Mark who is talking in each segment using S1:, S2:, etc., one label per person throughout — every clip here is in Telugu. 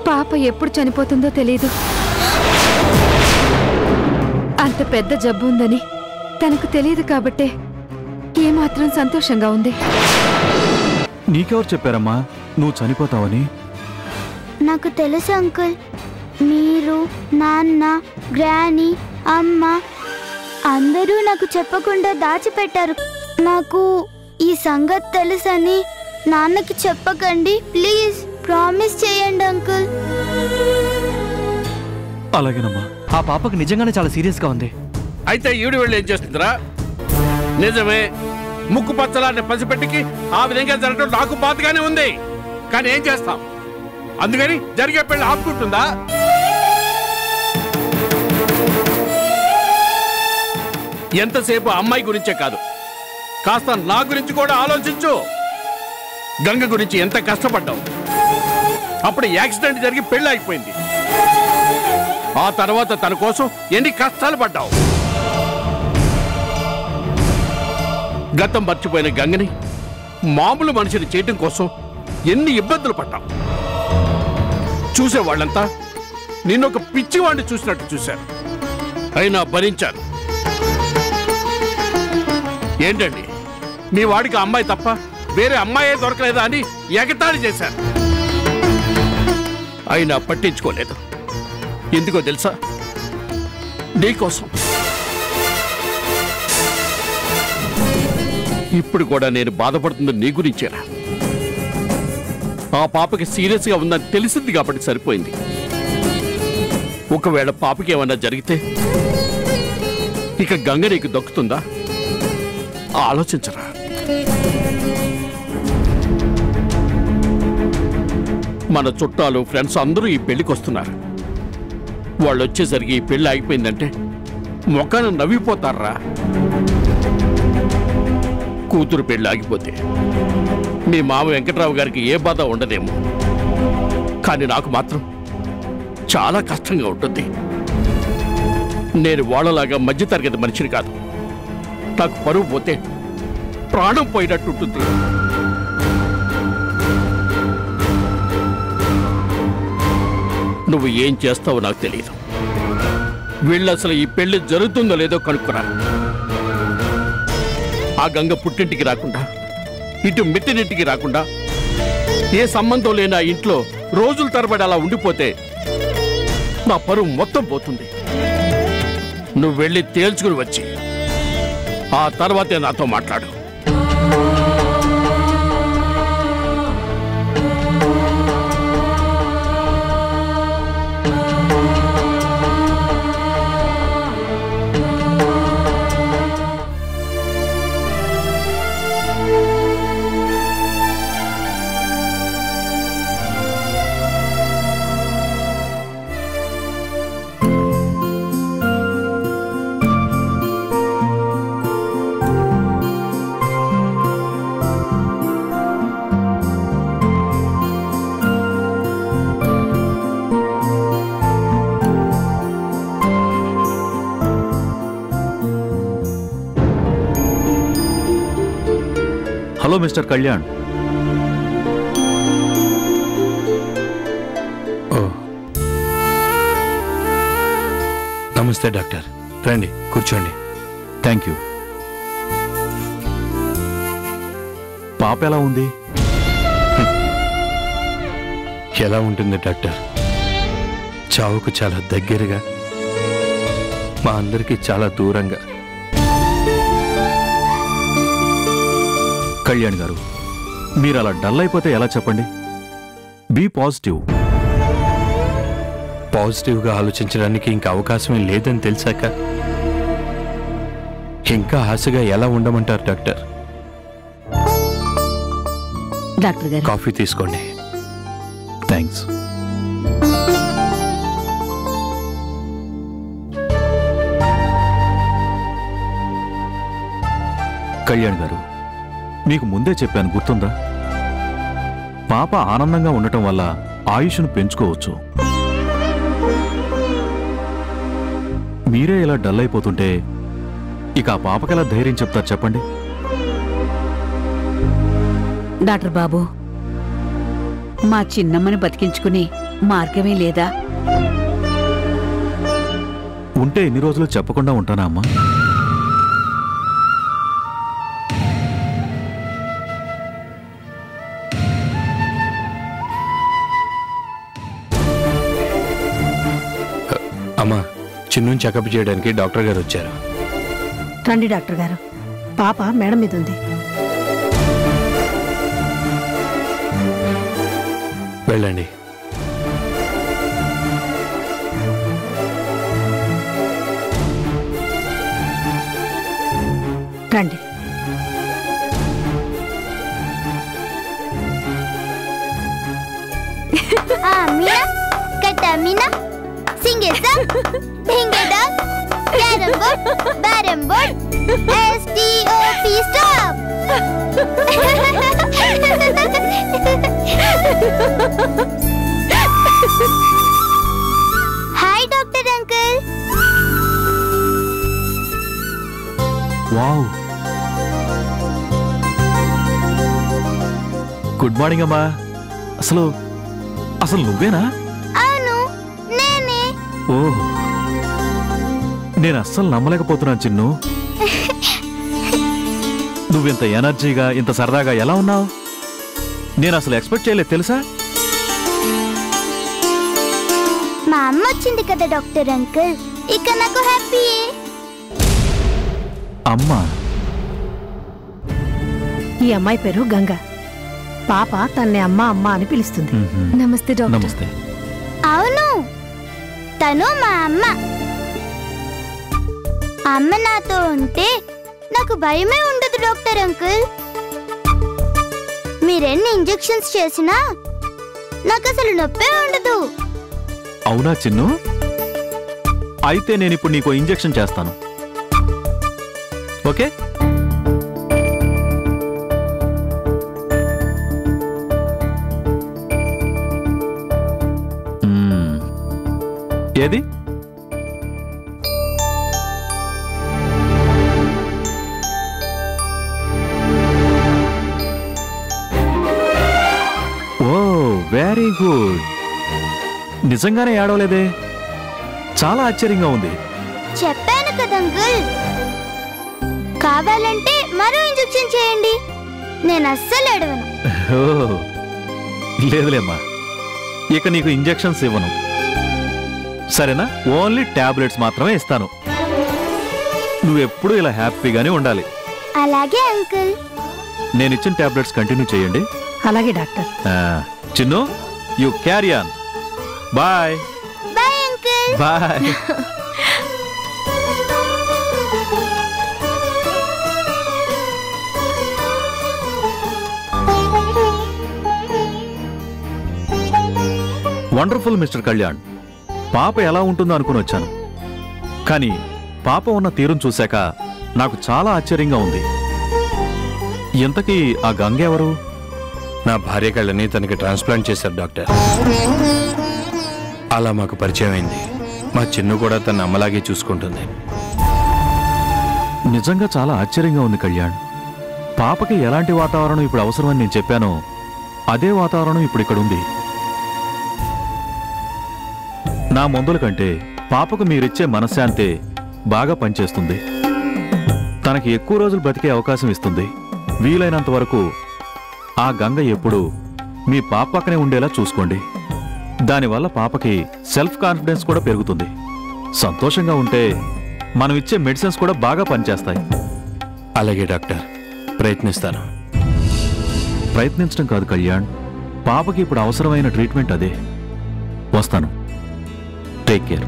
S1: పాప ఎప్పుడు చనిపోతుందో తెలియదు అంత పెద్ద జబ్బు ఉందని తనకు తెలియదు కాబట్టే ఏమాత్రం సంతోషంగా ఉంది
S2: నీకెవరు చెప్పారమ్మా నువ్వు చనిపోతావని
S3: నాకు తెలుసు అంకుల్ మీరు నాన్న గ్రానీ అమ్మ అందరూ నాకు చెప్పకుండా దాచిపెట్టారు నాకు ఈ సంగతి తెలుసని నాన్నకి చెప్పకండి ప్లీజ్ ప్రామిస్ చేయండి అంకుల్
S2: అలాగేనమ్మా
S4: ఆ పాపకు నిజంగానే చాలా సీరియస్గా ఉంది
S5: అయితే ఈవిడ వెళ్ళి ఏం చేస్తుందిరా నిజమే ముక్కు పచ్చలాంటి పసిపెట్టికి ఆ విధంగా జరగడం నాకు బాధగానే ఉంది కానీ ఏం చేస్తాం అందుకని జరిగే పెళ్లి ఆపుకుంటుందా ఎంతసేపు అమ్మాయి గురించే కాదు కాస్త నా గురించి కూడా ఆలోచించు గంగ గురించి ఎంత కష్టపడ్డావు అప్పుడు యాక్సిడెంట్ జరిగి పెళ్లి అయిపోయింది ఆ తర్వాత తన కోసం ఎన్ని కష్టాలు పడ్డావు గతం మర్చిపోయిన గంగని మామూలు మనిషిని చేయటం కోసం ఎన్ని ఇబ్బందులు పడ్డావు చూసేవాళ్ళంతా నిన్నొక పిచ్చివాడిని చూసినట్టు చూశారు అయినా భరించాను ఏంటండి మీ వాడికి అమ్మాయి తప్ప వేరే అమ్మాయే దొరకలేదా అని ఎగతాళి చేశారు అయినా పట్టించుకోలేదు ఎందుకో తెలుసా నీకోసం ఇప్పుడు కూడా నేను బాధపడుతుంది నీ గురించేనా ఆ పాపకి సీరియస్గా ఉందని తెలిసింది కాబట్టి సరిపోయింది ఒకవేళ పాపకి ఏమన్నా జరిగితే ఇక గంగ నీకు దక్కుతుందా ఆలోచించరా మన చుట్టాలు ఫ్రెండ్స్ అందరూ ఈ పెళ్లికి వస్తున్నారు వాళ్ళు వచ్చేసరికి ఈ పెళ్లి ఆగిపోయిందంటే మొక్కన నవ్విపోతారా కూతురు పెళ్లి ఆగిపోతే మీ మామ వెంకట్రావు గారికి ఏ బాధ ఉండదేమో కానీ నాకు మాత్రం చాలా కష్టంగా ఉంటుంది నేను వాళ్ళలాగా మధ్యతరగతి మనిషిని కాదు నాకు పరువు పోతే ప్రాణం పోయినట్టు ఉంటుంది నువ్వు ఏం చేస్తావో నాకు తెలియదు వీళ్ళు అసలు ఈ పెళ్లి జరుగుతుందో లేదో కనుక్కురా ఆ గంగ పుట్టింటికి రాకుండా ఇటు మిట్టినింటికి రాకుండా ఏ సంబంధం లేని ఆ ఇంట్లో రోజుల తరబడి అలా ఉండిపోతే నా పరువు మొత్తం పోతుంది నువ్వు వెళ్ళి తేల్చుకుని వచ్చి ఆ తర్వాతే నాతో మాట్లాడు
S2: హలో మిస్టర్ కళ్యాణ్
S6: నమస్తే డాక్టర్ రండి కూర్చోండి
S2: థ్యాంక్ యూ పాప ఎలా ఉంది
S6: ఎలా ఉంటుంది డాక్టర్ చావుకు చాలా దగ్గరగా మా అందరికీ చాలా దూరంగా
S2: కళ్యాణ్ గారు మీరు అలా డల్ అయిపోతే ఎలా చెప్పండి బీ పాజిటివ్
S6: పాజిటివ్గా ఆలోచించడానికి ఇంకా అవకాశమే లేదని తెలిసాక ఇంకా ఆశగా ఎలా ఉండమంటారు డాక్టర్
S7: డాక్టర్ గారు
S6: కాఫీ తీసుకోండి
S2: థ్యాంక్స్ కళ్యాణ్ గారు మీకు ముందే చెప్పాను గుర్తుందా పాప ఆనందంగా ఉండటం వల్ల ఆయుష్ను పెంచుకోవచ్చు మీరే ఇలా డల్ అయిపోతుంటే ఇక ఆ పాపకెలా ధైర్యం చెప్తారు చెప్పండి
S7: డాక్టర్ బాబు మా చిన్నమ్మని బతికించుకుని మార్గమే లేదా
S2: ఉంటే ఎన్ని రోజులు చెప్పకుండా ఉంటానా అమ్మా
S6: అమ్మా చిన్నుని చెకప్ చేయడానికి డాక్టర్ గారు వచ్చారు
S8: రండి డాక్టర్ గారు పాప మేడం మీద ఉంది
S6: వెళ్ళండి
S8: రండి
S3: ఆ మీనా కట్ట మీనా సింగే సం డింగే డాగ్ క్యారమ్ బోర్డ్ బ్యారమ్ board S T O P stop hi doctor uncle
S2: wow good morning అమ్మా అసలు అసలు నువ్వేనా
S3: అవును నేనే
S2: ఓహ్ నేను అస్సలు నమ్మలేకపోతున్నాను చిన్ను నువ్వింత ఎనర్జీగా ఇంత సరదాగా ఎలా ఉన్నావు నేను అసలు ఎక్స్పెక్ట్ చేయలేదు తెలుసా
S3: మా అమ్మ వచ్చింది కదా డాక్టర్ అంకుల్ ఇక నాకు హ్యాపీ
S2: అమ్మా
S8: ఈ అమ్మాయి పేరు గంగ పాప తన్ని అమ్మ అమ్మ అని పిలుస్తుంది
S2: మ్హూ.
S1: నమస్తే డాక్టర్
S2: నమస్తే
S3: అవును తను మా అమ్మ అమ్మ నాతో ఉంటే నాకు భయమే ఉండదు డాక్టర్ అంకుల్ మీరెన్ని ఇంజెక్షన్స్ చేసినా నాకు అసలు నొప్పే ఉండదు
S2: అవునా చిన్ను అయితే నేను ఇప్పుడు నీకు ఇంజెక్షన్ చేస్తాను ఓకే మ్మ్. ఏది ఓ వెరీ గుడ్ నిజంగానే ఏడవలేదే చాలా ఆశ్చర్యంగా ఉంది
S3: చెప్పాను కదా అంకుల్ కావాలంటే మరో ఇంజెక్షన్ చేయండి నేను అస్సలు ఎడవను
S2: ఓ, లేదులేమ్మా ఇక నీకు ఇంజెక్షన్స్ ఇవ్వను సరేనా ఓన్లీ టాబ్లెట్స్ మాత్రమే ఇస్తాను నువ్వెప్పుడు ఇలా హ్యాపీగానే ఉండాలి
S3: అలాగే అంకుల్
S2: నేను ఇచ్చిన టాబ్లెట్స్ కంటిన్యూ చేయండి
S8: అలాగే డాక్టర్
S2: ఆ, Chinnu you carry on bye
S3: bye uncle
S2: bye wonderful mister Kalyan పాప ఎలా ఉంటుందో అనుకుని వచ్చాను కానీ పాప ఉన్న తీరును చూశాక నాకు చాలా ఆశ్చర్యంగా ఉంది ఇంతకీ ఆ గంగ ఎవరు
S6: నా భార్య కళ్ళని తనకి ట్రాన్స్ప్లాంట్ చేశారు డాక్టర్ అలా మాకు పరిచయం అయింది మా చిన్ను కూడా తన అమ్మలాగే చూసుకుంటుంది
S2: నిజంగా చాలా ఆశ్చర్యంగా ఉంది కళ్యాణ్ పాపకి ఎలాంటి వాతావరణం ఇప్పుడు అవసరమని నేను చెప్పానో అదే వాతావరణం ఇప్పుడు ఇక్కడ ఉంది నా మందుల కంటే పాపకు మీరిచ్చే మనశ్శాంతే బాగా పనిచేస్తుంది తనకి ఎక్కువ రోజులు బ్రతికే అవకాశం ఇస్తుంది వీలైనంత వరకు ఆ గంగ ఎప్పుడు మీ పాప పక్కనే ఉండేలా చూసుకోండి దానివల్ల పాపకి సెల్ఫ్ కాన్ఫిడెన్స్ కూడా పెరుగుతుంది సంతోషంగా ఉంటే మనం ఇచ్చే మెడిసిన్స్ కూడా బాగా పనిచేస్తాయి
S6: అలాగే డాక్టర్ ప్రయత్నిస్తాను
S2: ప్రయత్నించడం కాదు కళ్యాణ్ పాపకి ఇప్పుడు అవసరమైన ట్రీట్మెంట్ అదే వస్తాను టేక్ కేర్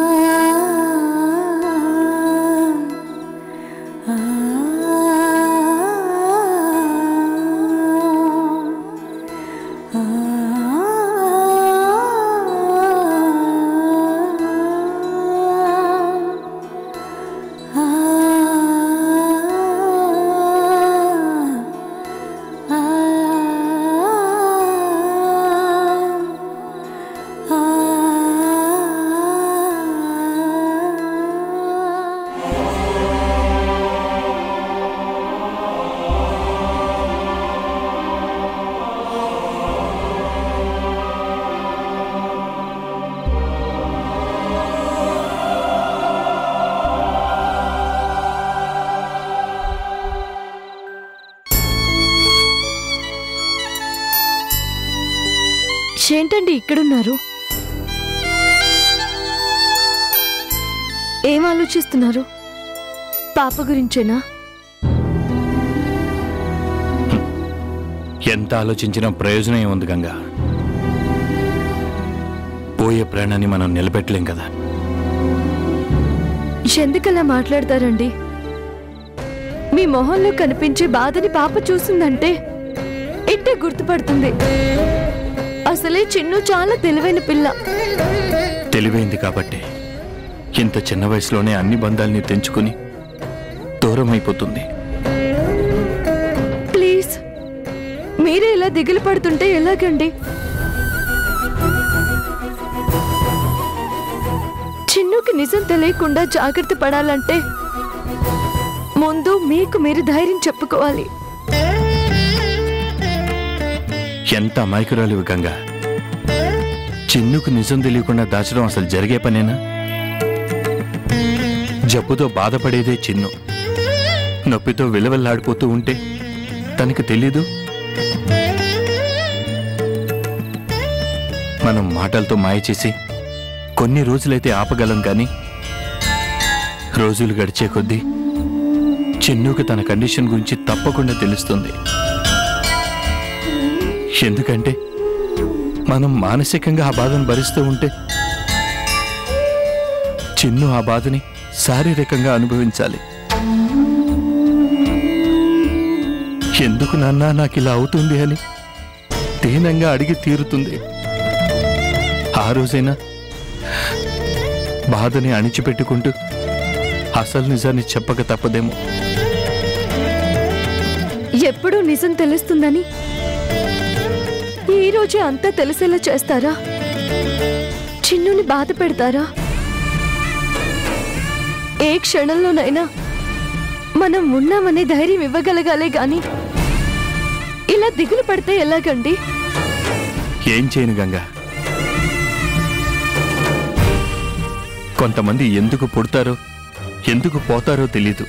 S9: ఆ
S1: ఏంటండి ఇక్కడున్నారు ఏం ఆలోచిస్తున్నారు పాప గురించేనా
S6: ఎంత ఆలోచించినా ప్రయోజనం ఏముంది గంగా పోయే ప్రాణాన్ని మనం నిలబెట్టలేం కదా
S1: ఎందుకలా మాట్లాడతారండి మీ మొహంలో కనిపించే బాధని పాప చూసిందంటే ఇట్టే గుర్తుపడుతుంది అసలే చిన్ను చాలా తెలివైన పిల్ల
S6: తెలివైంది కాబట్టి ఇంత చిన్న వయసులోనే అన్ని బంధాల్ని తెంచుకుని దూరం అయిపోతుంది
S1: ప్లీజ్ మీరే ఇలా దిగులు పడుతుంటే ఎలాగండి చిన్నుకి నిజం తెలియకుండా జాగ్రత్త పడాలంటే ముందు మీకు మీరు ధైర్యం చెప్పుకోవాలి
S6: ఎంత అమాయకురాలివి గంగా చిన్నుకు నిజం తెలియకుండా దాచడం అసలు జరిగే పనేనా జబ్బుతో బాధపడేదే చిన్ను నొప్పితో విలవెల్లాడిపోతూ ఉంటే తనకు తెలీదు మనం మాటలతో మాయ చేసి కొన్ని రోజులైతే ఆపగలం కానీ రోజులు గడిచే కొద్దీ చిన్నుకు తన కండిషన్ గురించి తప్పకుండా తెలుస్తుంది ఎందుకంటే మనం మానసికంగా ఆ బాధను భరిస్తూ ఉంటే చిన్ను ఆ బాధని శారీరకంగా అనుభవించాలి ఎందుకు నాన్న నాకు ఇలా అవుతుంది అని దీనంగా అడిగి తీరుతుంది ఆ రోజైనా బాధని అణిచిపెట్టుకుంటూ అసలు నిజాన్ని చెప్పక తప్పదేమో
S1: ఎప్పుడు నిజం తెలుస్తుందని ఈ రోజే అంతా తెలిసేలా చేస్తారా చిన్నుని బాధ పెడతారా ఏ క్షణంలోనైనా మనం ఉన్నామనే ధైర్యం ఇవ్వగలగాలే గాని ఇలా దిగులు పడితే ఎలాగండి
S6: ఏం చేయను గంగా కొంతమంది ఎందుకు పుడతారో ఎందుకు పోతారో తెలీదు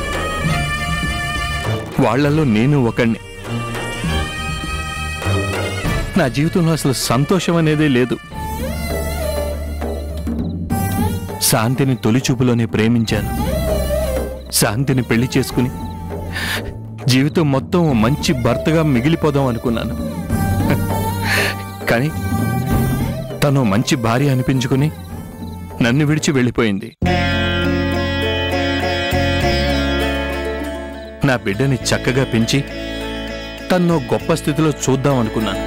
S6: వాళ్ళల్లో నేను ఒకణ్ణి నా జీవితంలో అసలు సంతోషం అనేదే లేదు శాంతిని తొలి చూపులోనే ప్రేమించాను శాంతిని పెళ్లి చేసుకుని జీవితం మొత్తం ఓ మంచి భర్తగా మిగిలిపోదాం అనుకున్నాను కానీ తను మంచి భార్య అనిపించుకుని నన్ను విడిచి వెళ్ళిపోయింది నా బిడ్డని చక్కగా పెంచి తన్ను గొప్ప స్థితిలో చూద్దాం అనుకున్నాను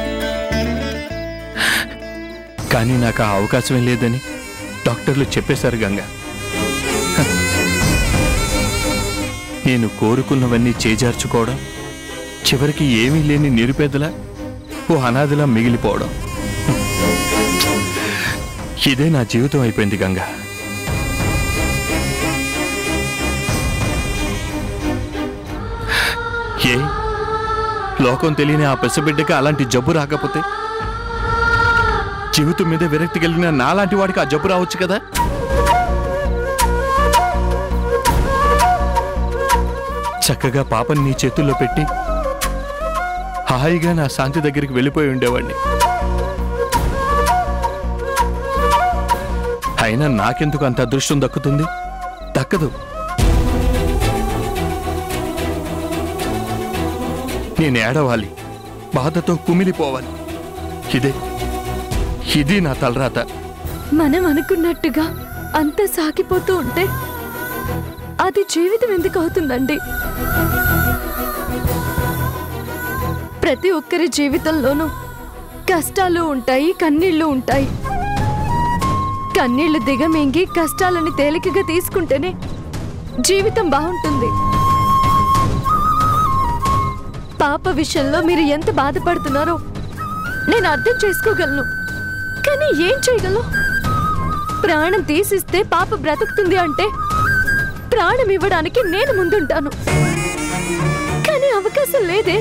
S6: కానీ నాకు ఆ అవకాశమే లేదని డాక్టర్లు చెప్పేశారు గంగా హ. నేను కోరుకున్నవన్నీ చేజార్చుకోవడం చివరికి ఏమీ లేని నిరుపేదలా ఓ అనాథలా మిగిలిపోవడం ఇదే నా జీవితం అయిపోయింది గంగా ఏ లోకం తెలియని ఆ పసిబిడ్డకి అలాంటి జబ్బు రాకపోతే జీవితం మీద విరక్తి కలిగిన నాలాంటి వాడికి ఆ జబ్బు రావచ్చు కదా చక్కగా పాపని నీ చేతుల్లో పెట్టి హాయిగా నా శాంతి దగ్గరికి వెళ్ళిపోయి ఉండేవాడిని అయినా నాకెందుకు అంత అదృష్టం దక్కుతుంది దక్కదు నేను ఏడవాలి బాధతో కుమిలిపోవాలి ఇదే ఇది నా తలరాత
S1: మనం అనుకున్నట్టుగా అంతా సాగిపోతూ ఉంటే అది జీవితం ఎందుకు అవుతుందండి ప్రతి ఒక్కరి జీవితంలోనూ కష్టాలు ఉంటాయి కన్నీళ్లు ఉంటాయి కన్నీళ్లు దిగమింగి కష్టాలని తేలికగా తీసుకుంటేనే జీవితం బాగుంటుంది పాప విషయంలో మీరు ఎంత బాధపడుతున్నారో నేను అర్థం చేసుకోగలను కానీ ఏం చేయగలను ప్రాణం తీసిస్తే పాప బ్రతుకుతుంది అంటే ప్రాణం ఇవ్వడానికి నేను ముందుంటాను కానీ అవకాశం లేదే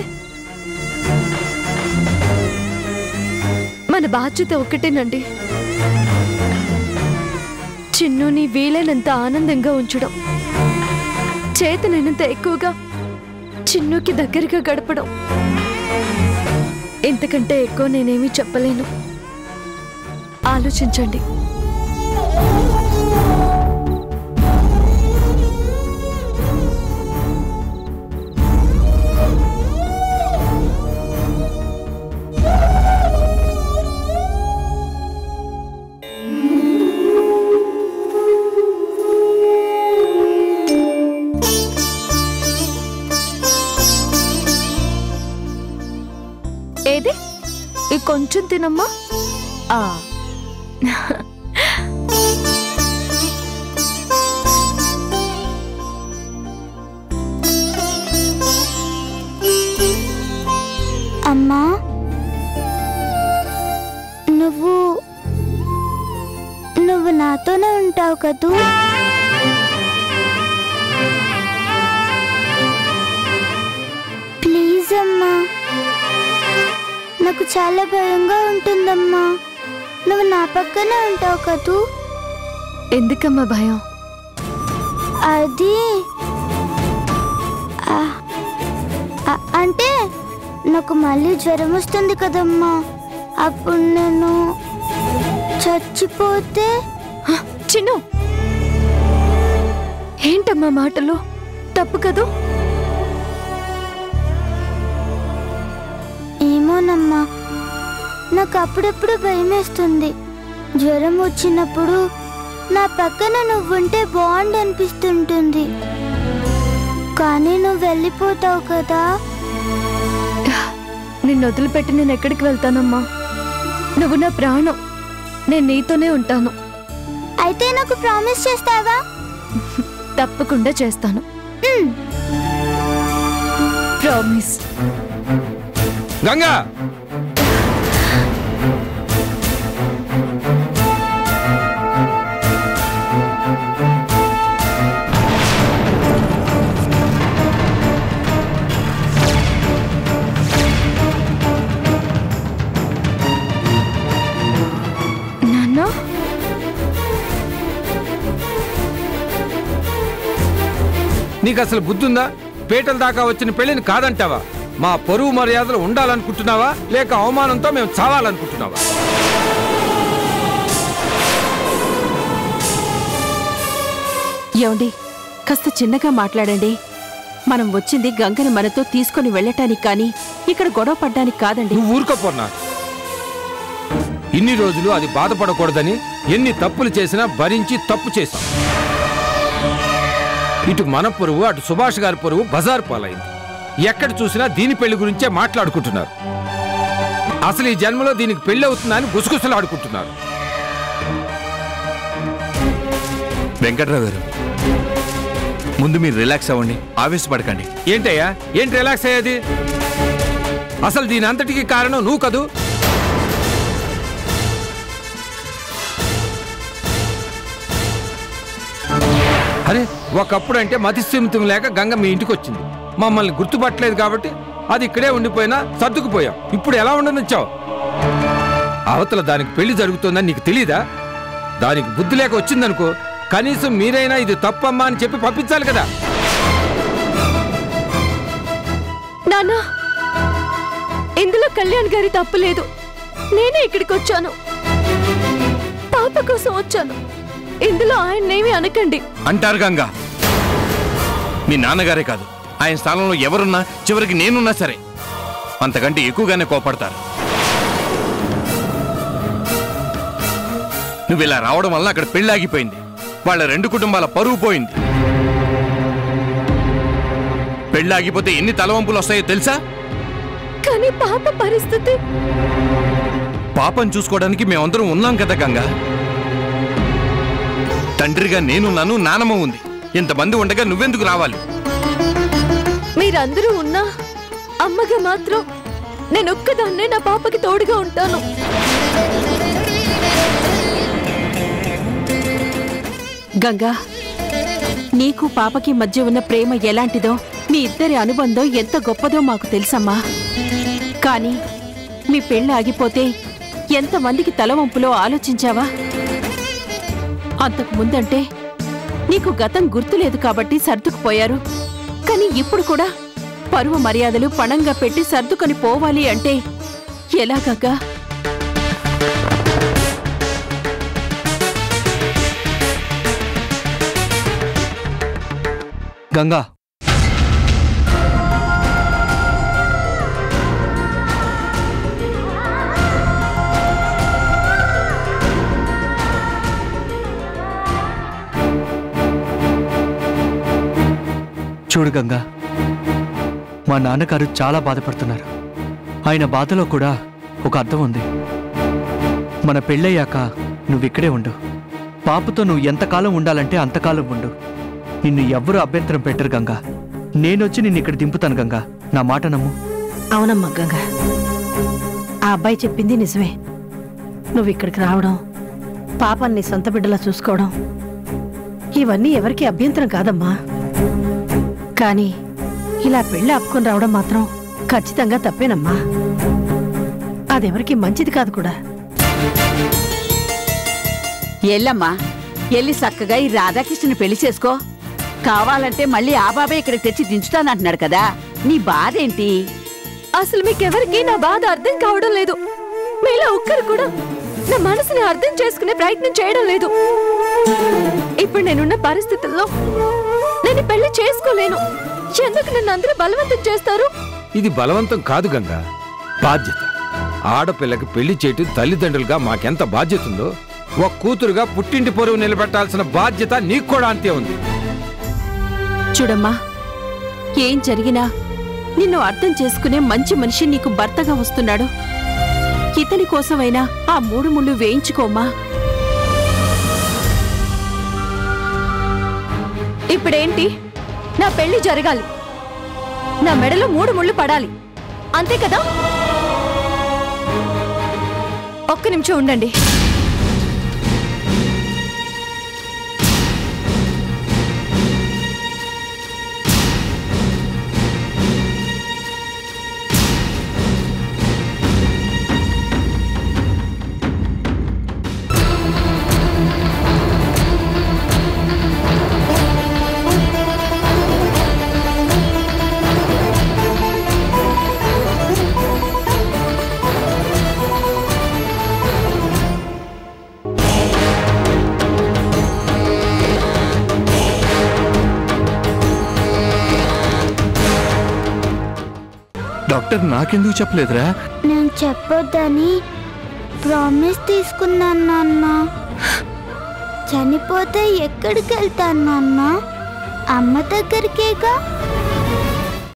S1: మన బాధ్యత ఒక్కటేనండి చిన్నుని వీలైనంత ఆనందంగా ఉంచడం చేతనైనంత ఎక్కువగా చిన్నుకి దగ్గరగా గడపడం ఇంతకంటే ఎక్కువ నేనేమీ చెప్పలేను ఆలోచించండి ఏది ఈ కొంచెం తినమ్మా ఆ
S3: అమ్మా నువ్వు నువ్వు నాతోనే ఉంటావు కదూ ప్లీజ్ అమ్మా నాకు చాలా భయంగా ఉంటుందమ్మా నువ్వు నా పక్కనే ఉంటావు కదూ
S1: ఎందుకమ్మా భయం
S3: అది ఆ, ఆ, అంటే నాకు మళ్ళీ జ్వరం వస్తుంది కదమ్మా అప్పుడు నేను చచ్చిపోతే
S1: హ, చిన్ను ఏంటమ్మా మాటలు తప్పు కదూ
S3: ఏమోనమ్మా నాకు అప్పుడప్పుడు భయమేస్తుంది జ్వరం వచ్చినప్పుడు నా పక్కన నువ్వుంటే బాగుండు అనిపిస్తుంటుంది కానీ నువ్వు వెళ్ళిపోతావు కదా
S1: నిన్ను వదిలిపెట్టి నేను ఎక్కడికి వెళ్తానమ్మా నువ్వు నా ప్రాణం నేను నీతోనే ఉంటాను
S3: అయితే నాకు ప్రామిస్ చేస్తావా
S1: తప్పకుండా చేస్తాను
S3: మ్.
S1: ప్రామిస్
S6: గంగా
S1: నాన్న
S9: నీకు అసలు బుద్ధుందా పేటల దాకా వచ్చిన పెళ్లిని కాదంటావా మా పరువు మర్యాదలు ఉండాలనుకుంటున్నావా లేక అవమానంతో మేము చావాలనుకుంటున్నావా
S7: ఏమండి కాస్త చిన్నగా మాట్లాడండి మనం వచ్చింది గంగని మనతో తీసుకొని వెళ్ళటానికి కానీ ఇక్కడ గొడవ పడ్డానికి కాదండి
S9: నువ్వు ఊరుకోపోన్నా ఇన్ని రోజులు అది బాధపడకూడదని ఎన్ని తప్పులు చేసినా భరించి తప్పు చేశాం ఇటు మన పొరుగు అటు సుభాష్ గారి పొరుగు బజార్ పాలైంది ఎక్కడ చూసినా దీని పెళ్లి గురించే మాట్లాడుకుంటున్నారు అసలు ఈ జన్మలో దీనికి పెళ్లి అవుతుందా అని గుసగుసలు ఆడుకుంటున్నారు
S6: వెంకట్రావు గారు ముందు మీరు రిలాక్స్ అవ్వండి ఆవేశపడకండి
S9: ఏంటయ్యా ఏంటి రిలాక్స్ అయ్యేది అసలు దీని అంతటికి కారణం నువ్వు కదూ అరే ఒకప్పుడు అంటే మతిస్థిమితం లేక గంగ మీ ఇంటికి వచ్చింది మమ్మల్ని గుర్తుపట్టలేదు కాబట్టి అది ఇక్కడే ఉండిపోయినా సర్దుకుపోయాం ఇప్పుడు ఎలా ఉండనిచ్చావు అవతల దానికి పెళ్లి జరుగుతుందని నీకు తెలీదా దానికి బుద్ధి లేక వచ్చిందనుకో కనీసం మీరైనా ఇది తప్పమ్మా అని చెప్పి పంపించాలి కదా
S1: నాన్న ఇందులో కళ్యాణ్ గారి తప్పు లేదు నేనే ఇక్కడికి వచ్చాను పాప కోసం వచ్చాను ఇందులో ఆయన్నేమి అనకండి
S6: అంటారు గంగా మీ నాన్నగారే కాదు ఆయన స్థానంలో ఎవరున్నా చివరికి నేనున్నా సరే అంతకంటే ఎక్కువగానే కోపడతారు నువ్వు ఇలా రావడం వల్ల అక్కడ పెళ్లి ఆగిపోయింది వాళ్ళ రెండు కుటుంబాల పరువు పోయింది పెళ్లి ఆగిపోతే ఎన్ని తలవంపులు వస్తాయో తెలుసా
S1: కానీ పాప పరిస్థితి
S6: పాపం చూసుకోవడానికి మేమందరం ఉన్నాం కదా గంగా తండ్రిగా నేనున్నాను నానమ్మ ఉంది ఇంతమంది ఉండగా నువ్వెందుకు రావాలి
S1: మీరందరూ ఉన్నా అమ్మగా మాత్రం నేను ఒక్కదాన్నే నా పాపకి తోడుగా ఉంటాను
S7: గంగా నీకు పాపకి మధ్య ఉన్న ప్రేమ ఎలాంటిదో మీ ఇద్దరి అనుబంధం ఎంత గొప్పదో మాకు తెలుసమ్మా కానీ మీ పెళ్ళి ఆగిపోతే ఎంతమందికి తలవంపులో ఆలోచించావా అంతకు ముందంటే నీకు గతం గుర్తులేదు కాబట్టి సర్దుకుపోయారు కానీ ఇప్పుడు కూడా పరువు మర్యాదలు పణంగా పెట్టి సర్దుకొని పోవాలి అంటే ఎలా గంగా
S4: గంగా చూడు గంగా మా నాన్నగారు చాలా బాధపడుతున్నారు ఆయన బాధలో కూడా ఒక అర్థం ఉంది మన పెళ్ళయ్యాక నువ్విక్కడే ఉండు పాపతో నువ్వు ఎంతకాలం ఉండాలంటే అంతకాలం ఉండు నిన్ను ఎవ్వరూ అభ్యంతరం పెట్టరు గంగా నేనొచ్చి నిన్ను ఇక్కడ దింపుతాను గంగా నా మాట నమ్ము
S8: అవునమ్మా గంగా ఆ అబ్బాయి చెప్పింది నిజమే నువ్వు ఇక్కడికి రావడం పాపాన్ని సొంత బిడ్డలా చూసుకోవడం ఇవన్నీ ఎవరికి అభ్యంతరం కాదమ్మా కానీ ఇలా పెళ్లి ఆపుకొని రావడం మాత్రం ఖచ్చితంగా తప్పేనమ్మా అదెవరికి మంచిది కాదు కూడా
S10: ఎల్లమ్మా ఎల్లి చక్కగా ఈ రాధాకృష్ణని పెళ్లి చేసుకో కావాలంటే మళ్ళీ ఆ బాబే ఇక్కడికి తెచ్చి దించుతానంటున్నాడు కదా నీ బాధ ఏంటి
S1: అసలు మీకెవరికి నా బాధ అర్థం కావడం లేదు మీలో ఒక్కరు కూడా నా మనసుని అర్థం చేసుకునే ప్రయత్నం చేయడం లేదు ఇప్పుడు నేనున్న పరిస్థితుల్లో నేను ఈ పెళ్లి చేసుకోలేను ఎందుకు నన్ను అందరూ బలవంతం చేస్తారు
S9: ఇది బలవంతం కాదు గంగా బాధ్యత ఆడపిల్లకి పెళ్లి చేయటం తల్లిదండ్రులుగా మాకెంత బాధ్యత ఉందో ఒక కూతురుగా పుట్టింటి పొరుగు నిలబెట్టాల్సిన బాధ్యత నీకు కూడా అంతే ఉంది
S7: చూడమ్మా ఏం జరిగినా నిన్ను అర్థం చేసుకునే మంచి మనిషి నీకు భర్తగా వస్తున్నాడు ఇతని కోసమైనా ఆ మూడు ముళ్ళు వేయించుకోమ్మా
S1: ఇప్పుడేంటి నా పెళ్లి జరగాలి నా మెడలో మూడు ముళ్ళు పడాలి అంతే కదా ఒక్క నిమిషం ఉండండి
S6: డాక్టర్ నాకెందుకు చెప్పలేదురా
S3: నేను చెప్పొద్దని ప్రామిస్ తీసుకున్నాను నాన్న చనిపోతే ఎక్కడికి వెళ్తాను నాన్న అమ్మ దగ్గరికేగా